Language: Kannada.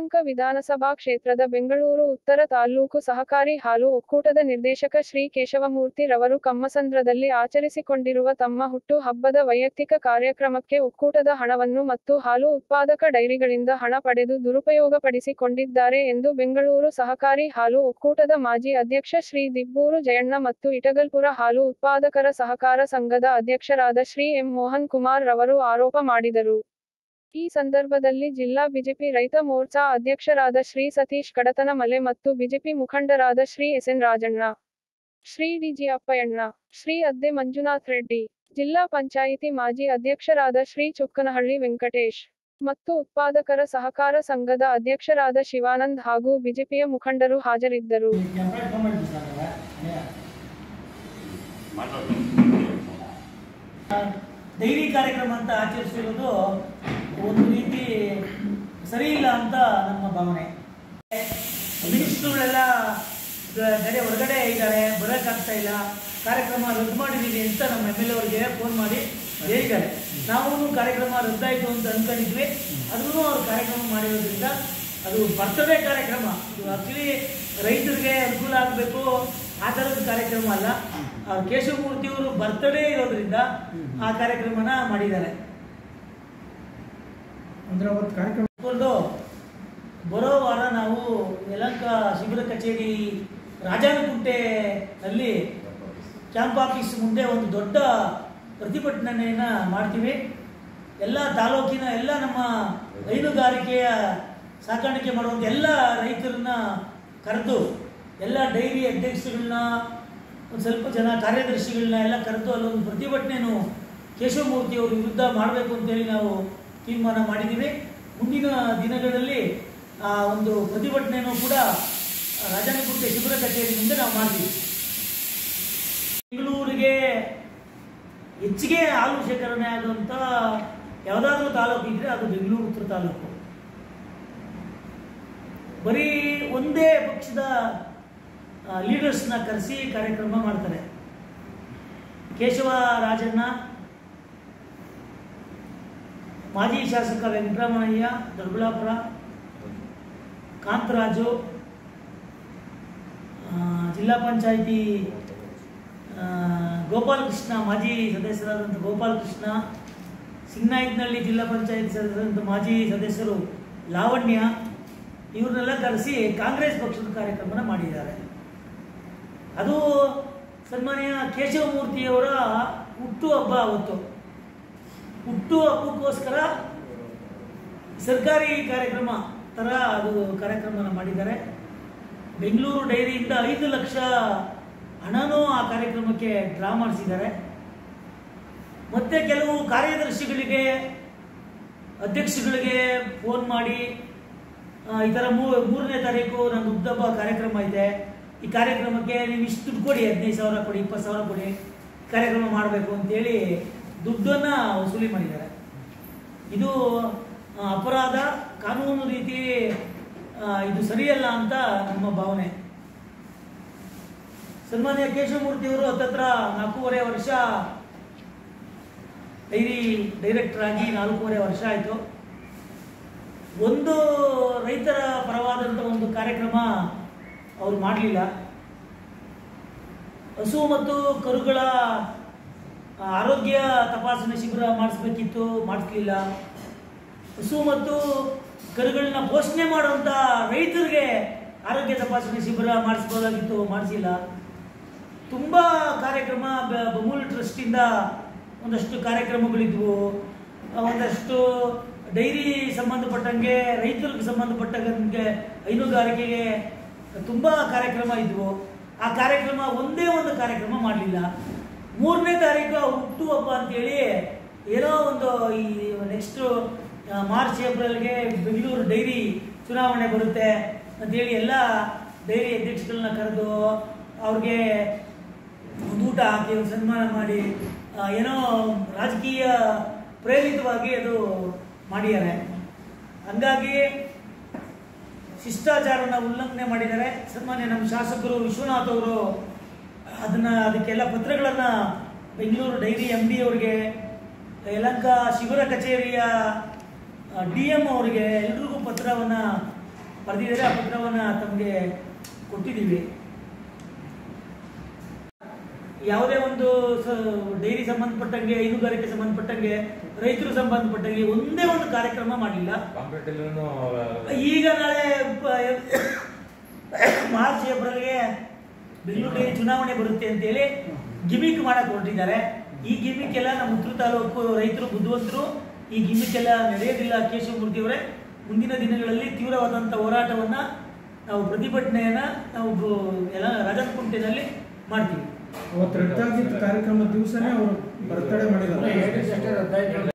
ಯಲಹಂಕ ವಿಧಾನಸಭಾ ಕ್ಷೇತ್ರದ ಬೆಂಗಳೂರು ಉತ್ತರ ತಾಲ್ಲೂಕು ಸಹಕಾರಿ ಹಾಲು ಒಕ್ಕೂಟದ ನಿರ್ದೇಶಕ ಶ್ರೀ ಕೇಶವಮೂರ್ತಿ ರವರು ಕಮ್ಮಸಂದ್ರದಲ್ಲಿ ಆಚರಿಸಿಕೊಂಡಿರುವ ತಮ್ಮ ಹುಟ್ಟು ಹಬ್ಬದ ವೈಯಕ್ತಿಕ ಕಾರ್ಯಕ್ರಮಕ್ಕೆ ಒಕ್ಕೂಟದ ಹಣವನ್ನು ಮತ್ತು ಹಾಲು ಉತ್ಪಾದಕ ಡೈರಿಗಳಿಂದ ಹಣ ಪಡೆದು ದುರುಪಯೋಗಪಡಿಸಿಕೊಂಡಿದ್ದಾರೆ ಎಂದು ಬೆಂಗಳೂರು ಸಹಕಾರಿ ಹಾಲು ಒಕ್ಕೂಟದ ಮಾಜಿ ಅಧ್ಯಕ್ಷ ಶ್ರೀ ದಿಬ್ಬೂರು ಜಯಣ್ಣ ಮತ್ತು ಇಟಗಲ್ಪುರ ಹಾಲು ಉತ್ಪಾದಕರ ಸಹಕಾರ ಸಂಘದ ಅಧ್ಯಕ್ಷರಾದ ಶ್ರೀ ಎಂ ಮೋಹನ್ ಕುಮಾರ್ ರವರು ಆರೋಪ ಮಾಡಿದರು ಈ ಸಂದರ್ಭದಲ್ಲಿ ಜಿಲ್ಲಾ ಬಿಜೆಪಿ ರೈತ ಮೋರ್ಚಾ ಅಧ್ಯಕ್ಷರಾದ ಶ್ರೀ ಸತೀಶ್ ಕಡತನಮಲೆ ಮತ್ತು ಬಿಜೆಪಿ ಮುಖಂಡರಾದ ಶ್ರೀ ಎಸ್ಎನ್ ರಾಜಣ್ಣ ಶ್ರೀ ಡಿಜಿ ಅಪ್ಪಯ್ಯಣ್ಣ ಶ್ರೀ ಅದ್ದೆ ಮಂಜುನಾಥ್ ರೆಡ್ಡಿ ಜಿಲ್ಲಾ ಪಂಚಾಯಿತಿ ಮಾಜಿ ಅಧ್ಯಕ್ಷರಾದ ಶ್ರೀ ಚೊಕ್ಕನಹಳ್ಳಿ ವೆಂಕಟೇಶ್ ಮತ್ತು ಉತ್ಪಾದಕರ ಸಹಕಾರ ಸಂಘದ ಅಧ್ಯಕ್ಷರಾದ ಶಿವಾನಂದ್ ಹಾಗೂ ಬಿಜೆಪಿಯ ಮುಖಂಡರು ಹಾಜರಿದ್ದರು ಡೈರಿ ಕಾರ್ಯಕ್ರಮ ಅಂತ ಆಚರಿಸಿರೋದು ಒಂದು ರೀತಿ ಸರಿ ಇಲ್ಲ ಅಂತ ನಮ್ಮ ಭಾವನೆ ಮಿನಿಸ್ಟ್ರುಗಳೆಲ್ಲ ಗಡೆ ಹೊರಗಡೆ ಇದ್ದಾರೆ ಬರೋಕ್ಕಾಗ್ತಾ ಇಲ್ಲ ಕಾರ್ಯಕ್ರಮ ರದ್ದು ಮಾಡಿದ್ದೀವಿ ಅಂತ ನಮ್ಮ ಎಮ್ ಎಲ್ ಅವರಿಗೆ ಫೋನ್ ಮಾಡಿ ಹೇಳಿದ್ದಾರೆ ನಾವು ಕಾರ್ಯಕ್ರಮ ರದ್ದಾಯಿತು ಅಂತ ಅನ್ಕೊಂಡಿದ್ವಿ ಅದನ್ನು ಅವ್ರು ಕಾರ್ಯಕ್ರಮ ಮಾಡಿರೋದ್ರಿಂದ ಅದು ಬರ್ತಡೇ ಕಾರ್ಯಕ್ರಮ ಇದು ಆಕ್ಚುಲಿ ರೈತರಿಗೆ ಅನುಕೂಲ ಆಗಬೇಕು ಆ ಥರದ ಕಾರ್ಯಕ್ರಮ ಅಲ್ಲ ಆ ಕೇಶವಮೂರ್ತಿಯವರು ಬರ್ತಡೇ ಇರೋದ್ರಿಂದ ಆ ಕಾರ್ಯಕ್ರಮನ ಮಾಡಿದ್ದಾರೆ ಅಂದ್ರೆ ಅವತ್ತು ಕಾರ್ಯಕ್ರಮ ಕೊಂಡು ಬರೋ ವಾರ ನಾವು ಯಲಂಕ ಶಿಬಿರ ಕಚೇರಿ ರಾಜಾನಕುಂಟೆನಲ್ಲಿ ಕ್ಯಾಂಪ್ ಆಫೀಸ್ ಮುಂದೆ ಒಂದು ದೊಡ್ಡ ಪ್ರತಿಭಟನೆಯನ್ನು ಮಾಡ್ತೀವಿ ಎಲ್ಲ ತಾಲೂಕಿನ ಎಲ್ಲ ನಮ್ಮ ಹೈನುಗಾರಿಕೆಯ ಸಾಕಾಣಿಕೆ ಮಾಡುವಂಥ ಎಲ್ಲ ರೈತರನ್ನ ಕರೆದು ಎಲ್ಲ ಡೈರಿ ಅಧ್ಯಕ್ಷಗಳನ್ನ ಒಂದು ಸ್ವಲ್ಪ ಜನ ಕಾರ್ಯದರ್ಶಿಗಳನ್ನ ಎಲ್ಲ ಕರೆದು ಅಲ್ಲೊಂದು ಪ್ರತಿಭಟನೆಯನ್ನು ಕೇಶವಮೂರ್ತಿ ಅವ್ರ ವಿರುದ್ಧ ಮಾಡಬೇಕು ಅಂತೇಳಿ ನಾವು ತೀರ್ಮಾನ ಮಾಡಿದ್ದೀವಿ ಮುಂದಿನ ದಿನಗಳಲ್ಲಿ ಆ ಒಂದು ಪ್ರತಿಭಟನೆಯನ್ನು ಕೂಡ ರಾಜನಗುಂಟೆ ಶಿಬಿರ ಕಚೇರಿ ಮುಂದೆ ನಾವು ಮಾಡ್ತೀವಿ ಬೆಂಗಳೂರಿಗೆ ಹೆಚ್ಚಿಗೆ ಹಾಲು ಶೇಖರಣೆ ಆಗುವಂಥ ಯಾವುದಾದ್ರೂ ತಾಲೂಕು ಇದ್ರೆ ಅದು ಬೆಂಗಳೂರು ಉತ್ತರ ತಾಲೂಕು ಬರೀ ಒಂದೇ ಪಕ್ಷದ ಲೀಡರ್ಸ್ನ ಕರೆಸಿ ಕಾರ್ಯಕ್ರಮ ಮಾಡ್ತಾರೆ ಕೇಶವ ರಾಜಣ್ಣ ಮಾಜಿ ಶಾಸಕ ವೆಂಕಟರಮಣಯ್ಯ ದೊಡ್ಡಬಳ್ಳಾಪುರ ಕಾಂತರಾಜು ಆ, ಜಿಲ್ಲಾ ಪಂಚಾಯಿತಿ ಆ, ಗೋಪಾಲಕೃಷ್ಣ ಮಾಜಿ ಸದಸ್ಯರಾದಂಥ ಗೋಪಾಲಕೃಷ್ಣ ಸಿಂಗನಾಯಕನಹಳ್ಳಿ ಜಿಲ್ಲಾ ಪಂಚಾಯತ್ ಸದಸ್ಯರಾದಂಥ ಮಾಜಿ ಸದಸ್ಯರು ಲಾವಣ್ಯ ಇವ್ರನ್ನೆಲ್ಲ ಕರೆಸಿ ಕಾಂಗ್ರೆಸ್ ಪಕ್ಷದ ಕಾರ್ಯಕ್ರಮನ ಮಾಡಿದ್ದಾರೆ ಅದು ಸನ್ಮಾನ್ಯ ಕೇಶವಮೂರ್ತಿಯವರ ಹುಟ್ಟು ಹಬ್ಬ ಅವತ್ತು ಹುಟ್ಟು ಹಬ್ಬಕ್ಕೋಸ್ಕರ ಸರ್ಕಾರಿ ಕಾರ್ಯಕ್ರಮ ಥರ ಅದು ಕಾರ್ಯಕ್ರಮನ ಮಾಡಿದ್ದಾರೆ ಬೆಂಗಳೂರು ಡೈರಿಯಿಂದ ಐದು ಲಕ್ಷ ಹಣನೂ ಆ ಕಾರ್ಯಕ್ರಮಕ್ಕೆ ಡ್ರಾ ಮಾಡಿಸಿದ್ದಾರೆ ಮತ್ತೆ ಕೆಲವು ಕಾರ್ಯದರ್ಶಿಗಳಿಗೆ ಅಧ್ಯಕ್ಷಗಳಿಗೆ ಫೋನ್ ಮಾಡಿ ಆ, ಈ ಥರ ಮೂ ಮೂರನೇ ತಾರೀಕು ನನ್ನ ಹುಟ್ಟುಹಬ್ಬ ಕಾರ್ಯಕ್ರಮ ಇದೆ ಈ ಕಾರ್ಯಕ್ರಮಕ್ಕೆ ನೀವು ಇಷ್ಟು ದುಡ್ಡು ಕೊಡಿ ಹದಿನೈದು ಸಾವಿರ ಕೊಡಿ ಇಪ್ಪತ್ತು ಸಾವಿರ ಕೊಡಿ ಕಾರ್ಯಕ್ರಮ ಮಾಡಬೇಕು ಅಂತೇಳಿ ದುಡ್ಡನ್ನು ವಸೂಲಿ ಮಾಡಿದ್ದಾರೆ ಇದು ಆ, ಅಪರಾಧ ಕಾನೂನು ರೀತಿ ಆ, ಇದು ಸರಿಯಲ್ಲ ಅಂತ ನಮ್ಮ ಭಾವನೆ ಸನ್ಮಾನ್ಯ ಕೇಶವಮೂರ್ತಿಯವರು ಹತ್ತತ್ರ ನಾಲ್ಕೂವರೆ ವರ್ಷ ಡೈರಿ ಡೈರೆಕ್ಟರ್ ಆಗಿ ನಾಲ್ಕೂವರೆ ವರ್ಷ ಆಯಿತು ಒಂದು ರೈತರ ಪರವಾದಂಥ ಒಂದು ಕಾರ್ಯಕ್ರಮ ಅವರು ಮಾಡಲಿಲ್ಲ ಹಸು ಮತ್ತು ಕರುಗಳ ಆ, ಆರೋಗ್ಯ ತಪಾಸಣೆ ಶಿಬಿರ ಮಾಡಿಸ್ಬೇಕಿತ್ತು ಮಾಡಿಸ್ಲಿಲ್ಲ ಹಸು ಮತ್ತು ಕರುಗಳನ್ನ ಪೋಷಣೆ ಮಾಡುವಂಥ ರೈತರಿಗೆ ಆರೋಗ್ಯ ತಪಾಸಣೆ ಶಿಬಿರ ಮಾಡಿಸ್ಬೋದಾಗಿತ್ತು ಮಾಡಿಸಿಲ್ಲ ತುಂಬ ಕಾರ್ಯಕ್ರಮ ಬ- ಬಮೂಲ್ ಟ್ರಸ್ಟಿಂದ ಒಂದಷ್ಟು ಕಾರ್ಯಕ್ರಮಗಳಿದ್ವು ಆ, ಒಂದಷ್ಟು ಡೈರಿ ಸಂಬಂಧಪಟ್ಟಂಗೆ ರೈತರಿಗೆ ಸಂಬಂಧಪಟ್ಟಂಗೆ ಹೈನುಗಾರಿಕೆಗೆ ತುಂಬ ಕಾರ್ಯಕ್ರಮ ಇದ್ವು ಆ ಕಾರ್ಯಕ್ರಮ ಒಂದೇ ಒಂದು ಕಾರ್ಯಕ್ರಮ ಮಾಡಲಿಲ್ಲ ಮೂರನೇ ತಾರೀಕು ಹುಟ್ಟುಹಬ್ಬ ಅಂತೇಳಿ ಏನೋ ಒಂದು ಈ ನೆಕ್ಸ್ಟು ಮಾರ್ಚ್ ಏಪ್ರಿಲ್ಗೆ ಬೆಂಗಳೂರು ಡೈರಿ ಚುನಾವಣೆ ಬರುತ್ತೆ ಅಂತೇಳಿ ಎಲ್ಲ ಡೈರಿ ಅಧ್ಯಕ್ಷಗಳನ್ನ ಕರೆದು ಅವ್ರಿಗೆ ಒಂದು ಊಟ ಹಾಕಿ ಒಂದು ಸನ್ಮಾನ ಮಾಡಿ ಆ, ಏನೋ ರಾಜಕೀಯ ಪ್ರೇರಿತವಾಗಿ ಅದು ಮಾಡಿದ್ದಾರೆ ಹಂಗಾಗಿ ಶಿಷ್ಟಾಚಾರನ ಉಲ್ಲಂಘನೆ ಮಾಡಿದ್ದಾರೆ ಸನ್ಮಾನ್ಯ ನಮ್ಮ ಶಾಸಕರು ವಿಶ್ವನಾಥ್ ಅವರು ಅದನ್ನ ಅದಕ್ಕೆಲ್ಲ ಪತ್ರಗಳನ್ನು ಬೆಂಗಳೂರು ಡೈರಿ ಎಂ ಡಿ ಅವರಿಗೆ ಯಲಂಕ ಶಿಬಿರ ಕಚೇರಿಯ ಡಿ ಎಂ ಅವರಿಗೆ ಎಲ್ರಿಗೂ ಪತ್ರವನ್ನು ಬರೆದಿದ್ದಾರೆ ಆ ಪತ್ರವನ್ನು ತಮಗೆ ಕೊಟ್ಟಿದ್ದೀವಿ ಯಾವುದೇ ಒಂದು ಡೈರಿ ಸಂಬಂಧಪಟ್ಟಂಗೆ ಹೈನುಗಾರಿಕೆ ಸಂಬಂಧಪಟ್ಟಂಗೆ ರೈತರು ಸಂಬಂಧಪಟ್ಟಂಗೆ ಒಂದೇ ಒಂದು ಕಾರ್ಯಕ್ರಮ ಮಾಡಲಿಲ್ಲ ಕಾಂಪಿಟೇಟಿವ್ನು ಈಗ ನಾಳೆ ಪ- ಮಾರ್ಚ್ ಏಪ್ರಿಲ್ಗೆ ಬೆಂಗಳೂರಿಗೆ ಚುನಾವಣೆ ಬರುತ್ತೆ ಅಂತೇಳಿ ಗಿಮಿಕ್ ಮಾಡಕ್ ಹೊರಟಿದ್ದಾರೆ ಈ ಗಿಮಿಕ್ ಎಲ್ಲ ನಮ್ಮ ಉತ್ತರ ತಾಲೂಕು ರೈತರು ಬುದ್ಧಿವಂತರು ಈ ಗಿಮಿಕ್ ಎಲ್ಲ ನಡೆಯೋದಿಲ್ಲ ಕೇಶವಮೂರ್ತಿ ಅವರೇ ಮುಂದಿನ ದಿನಗಳಲ್ಲಿ ತೀವ್ರವಾದಂಥ ಹೋರಾಟವನ್ನ ನಾವು ಪ್ರತಿಭಟನೆಯನ್ನ ನಾವು ಬ- ಎಲ್ಲ ರಾಜನಕುಂಟೆನಲ್ಲಿ ಮಾಡ್ತೀವಿ ಅವತ್ತು ರದ್ದಾಗಿದ್ದ ಕಾರ್ಯಕ್ರಮ ದಿವಸನೇ ಅವರು ಬರ್ತಡೇ ಮಾಡಿದ್ದಾರೆ